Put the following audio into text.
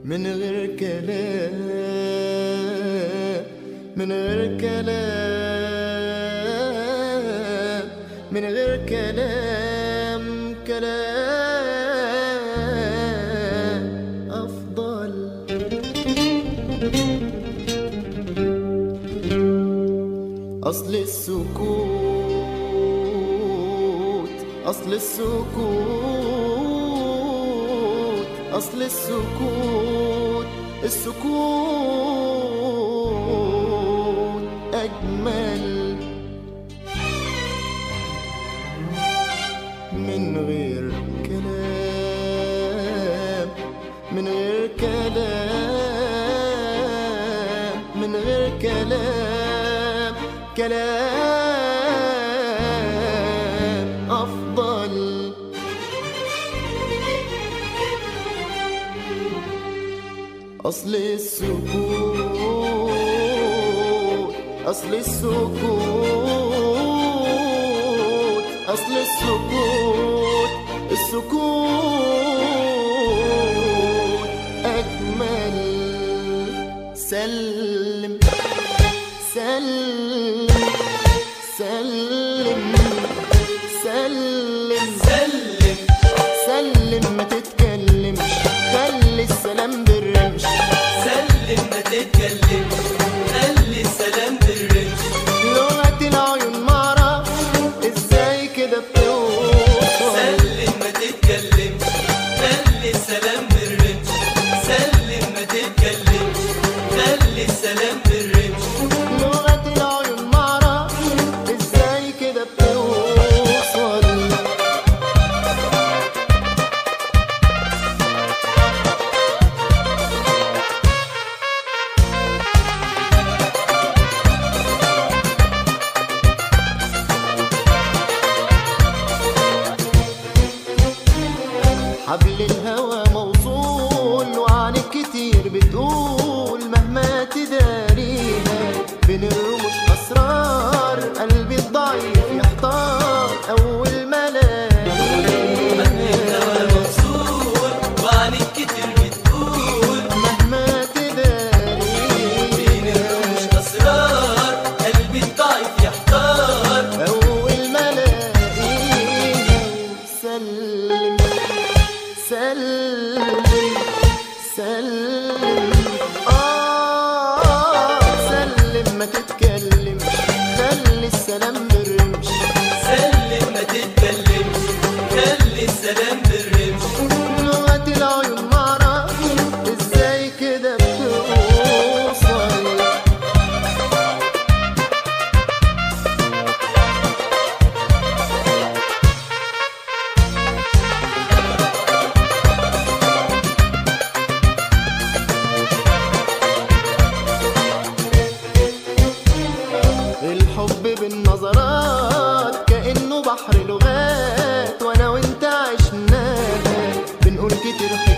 من غير كلام من غير كلام من غير كلام كلام أفضل أصل السكوت أصل السكوت أصل السكوت السكوت أجمل من غير كلام من غير كلام من غير كلام كلام أفضل أصل السكوت أصل السكوت أصل السكوت السكوت أجمل سلم سلم سلم سلم سلم سلم ما تتكلمش خلي السلام بالرمش سلم ما تتكلمش خلي السلام بالرمش لغة العيون معرفش ازاي كده بتوصل سلم ما تتكلمش خلي السلام بالرمش سلم ما تتكلمش خلي السلام بالرمش لغة العيون معرفش ازاي كده بتوصل حبل الهوى موصول وعنك كتير بتقول مهما تداريها بين الرموش اسرار قلبي الضعيف يحتار اول ما الهوى الاقيها مبسوط وعنك كتير بتقول مهما تداريها بين الرموش اسرار قلبي الضعيف يحتار أول ما ألاقيها سلم سلم سلم آه سلم ما تتكلمش خلي السلام بالرمش سلم ما تتكلمش خلي السلام بالرمش لغة العيون معرفش ازاي كده بتوصل الحب بالنظرات كأنه بحر لغات وانا وانت عشناها بنقول كتير